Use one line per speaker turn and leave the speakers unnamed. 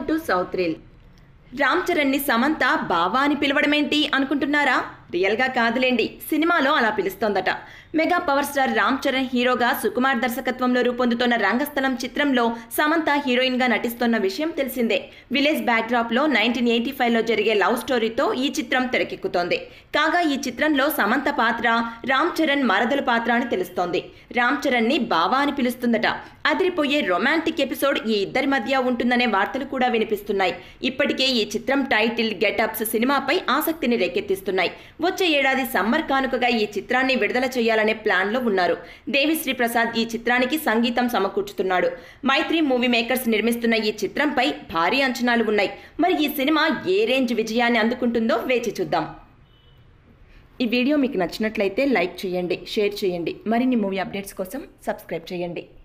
to south reel Ram చరణ్ని సమంత బావా అని పిలవడమేంటి అనుకుంటున్నారా రియల్గా కాదులేండి సినిమాలో అలా పిలుస్తోందట mega power star Ram Charan హీరోగా సుకుమార్ దర్శకత్వంలో రూపొందుతున్న రంగస్థలం చిత్రంలో సమంత హీరోయిన్గా నటిస్తున్న విషయం తెలిసిందే విలేజ్ బ్యాక్డ్రాప్లో నైన్టీన్ ఎయిటీ ఫైవ్లో జరిగే లవ్ స్టోరీతో ఈ చిత్రం తెరకెక్కుతోంది కాగా ఈ చిత్రంలో సమంత పాత్ర రామ్ చరణ్ మరదల పాత్ర అని తెలుస్తోంది రామ్ చరణ్ని బావా అని పిలుస్తుందట అదిరిపోయే రొమాంటిక్ ఎపిసోడ్ ఈ ఇద్దరి మధ్య ఉంటుందనే వార్తలు కూడా వినిపిస్తున్నాయి ఇప్పటికే ఈ చిత్రం టైటిల్ గెటప్స్ సినిమాపై ఆసక్తిని రేకెత్తిస్తున్నాయి వచ్చే ఏడాది సమ్మర్ కానుకగా ఈ చిత్రాన్ని విడుదల చేయాలనే ప్లాన్లో ఉన్నారు దేవిశ్రీ ప్రసాద్ ఈ చిత్రానికి సంగీతం సమకూర్చుతున్నాడు మైత్రి మూవీ మేకర్స్ నిర్మిస్తున్న ఈ చిత్రంపై భారీ అంచనాలు ఉన్నాయి మరి ఈ సినిమా ఏ రేంజ్ విజయాన్ని అందుకుంటుందో వేచి చూద్దాం ఈ వీడియో మీకు నచ్చినట్లయితే లైక్ చేయండి షేర్ చేయండి మరిన్ని మూవీ అప్డేట్స్ కోసం సబ్స్క్రైబ్ చేయండి